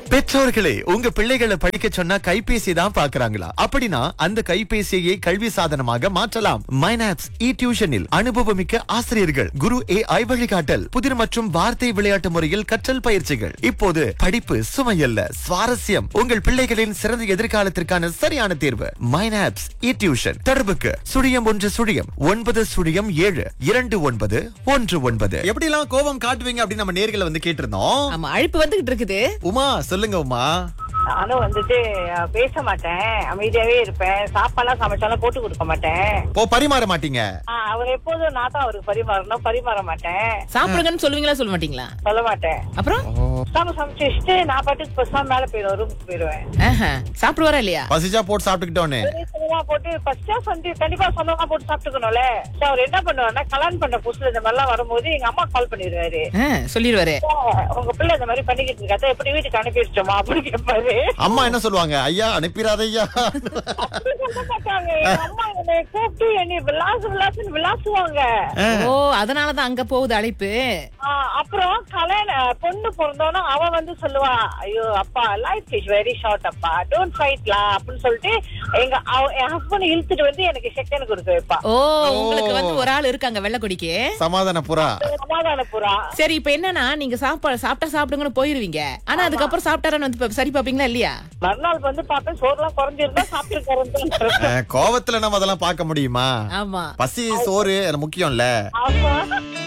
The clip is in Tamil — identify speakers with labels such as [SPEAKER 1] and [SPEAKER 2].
[SPEAKER 1] பெற்றோர்களே உங்க பிள்ளைகளை படிக்க சொன்னா கைபேசி தான் பாக்குறாங்களா அப்படின்னா அந்த கைபேசியை கல்வி சாதனமாக மாற்றலாம் மைனாப்ஸ் இ டியூஷனில் அனுபவமிக்க ஆசிரியர்கள் குரு ஏ ஐ வழிகாட்டல் புதிர் மற்றும் வார்த்தை விளையாட்டு முறையில் கற்றல் பயிற்சிகள் இப்போது படிப்பு சுமையல்ல சுவாரஸ்யம் உங்கள் பிள்ளைகளின் சிறந்த எதிர்காலத்திற்கான சரியான தேர்வு மைனாப்ஸ் இ டியூஷன் தொடர்புக்கு சுழியம் ஒன்று சுழியம் ஒன்பது சுழியம் ஏழு இரண்டு ஒன்பது ஒன்று ஒன்பது எப்படி எல்லாம் கோபம் காட்டுவீங்க அப்படின்னு நம்ம நேர்களை வந்து கேட்டிருந்தோம்
[SPEAKER 2] ஆமா அழைப்பு வந்துகிட்டு இருக்குது
[SPEAKER 1] உமா சொல்லுங்க உமா
[SPEAKER 3] நானும் வந்துட்டு அஹ், பேச மாட்டேன் அமைதியாவே இருப்பேன் சாப்பாடுலாம் சமைச்சாலும் போட்டு கொடுக்க மாட்டேன்
[SPEAKER 1] ஓ பரிமாற மாட்டீங்க
[SPEAKER 3] ஆஹ், அவர் எப்போதும் நான் தான் அவருக்கு பரிமாறணும் பரிமாற மாட்டேன்
[SPEAKER 2] சாப்பிடுங்கன்னு சொல்லுவீங்களா சொல்ல மாட்டீங்களா
[SPEAKER 3] சொல்ல மாட்டேன்
[SPEAKER 2] அப்புறம்
[SPEAKER 3] சாம சமைச்சு வச்சுட்டு நான் பாட்டுக்கு பெருசாக மேல போயிடுவேன் ரூமுக்கு போயிடுவேன்
[SPEAKER 2] ஆஹா, சாப்பிடுவாரா இல்லையா
[SPEAKER 1] பசிச்சா போட்டு சாப்பிட்டுக்கிட்டோன்னு
[SPEAKER 3] சொந்தமா போட்டு ஃபர்ஸ்டா வந்து கண்டிப்பா சொந்தமா போட்டு சாப்பிட்டுக்கணும்ல சரி, அவர் என்ன பண்ணுவாருன்னா கல்யாணம் பண்ற புதுசுல இந்த மாதிரிலாம் வரும்போது எங்க அம்மா கால் பண்ணிடுவாரு
[SPEAKER 2] ஆ, சொல்லிடுவாரு
[SPEAKER 3] உங்க பிள்ளை இந்த மாதிரி பண்ணிக்கிட்டு இருக்காத எப்படி வீட்டுக்கு அனுப்பி வச்சிட்டோமா அப்படின்னு கேட்பாரு
[SPEAKER 1] அம்மா என்ன சொல்லுவாங்க ஐயா அனுப்பிடாத ஐயா
[SPEAKER 3] அப்படி சொல்ல மாட்டாங்க எங்க அம்மா என்னை கூப்பிட்டு என்னை விளாசு விளாசுன்னு விளாசுவாங்க
[SPEAKER 2] ஓ அதனாலதான் அங்க போகுது அழைப்பு
[SPEAKER 3] ஆ, அப்புறம் கல்யாண பொண்ணு பிறந்தோன்னா அவ வந்து சொல்லுவா ஐயோ அப்பா லைஃப் இஸ் வெரி ஷார்ட் அப்பா டோன்ட் ஃபைட்லா அப்படின்னு சொல்லிட்டு எங்க அவ- என் ஹஸ்பண்ட் இழுத்துட்டு வந்து எனக்கு செக்கன் கொடுக்க வைப்பா
[SPEAKER 2] ஓ உங்களுக்கு வந்து ஒரு ஆள் இருக்காங்க வெள்ளக்கொடிக்கு
[SPEAKER 1] சமாதான புறா
[SPEAKER 3] சமாதான புறா
[SPEAKER 2] சரி இப்ப என்னன்னா நீங்க சாப்பாடு சாப்பிட்டா சாப்பிடுங்கன்னு போயிருவீங்க ஆனா அதுக்கப்புறம் சாப்பிட்டாரான்னு வந்து இப்ப சரி பாப்பீங்களா இல்லையா
[SPEAKER 3] மறுநாள் வந்து பார்ப்பேன் சோறுலாம் குறைஞ்சிருந்தா சாப்பிட்டு
[SPEAKER 1] அஹ், கோவத்துல நம்ம அதெல்லாம் பார்க்க முடியுமா
[SPEAKER 2] ஆமா
[SPEAKER 1] பசி சோறு அது முக்கியம்ல
[SPEAKER 3] ஆமா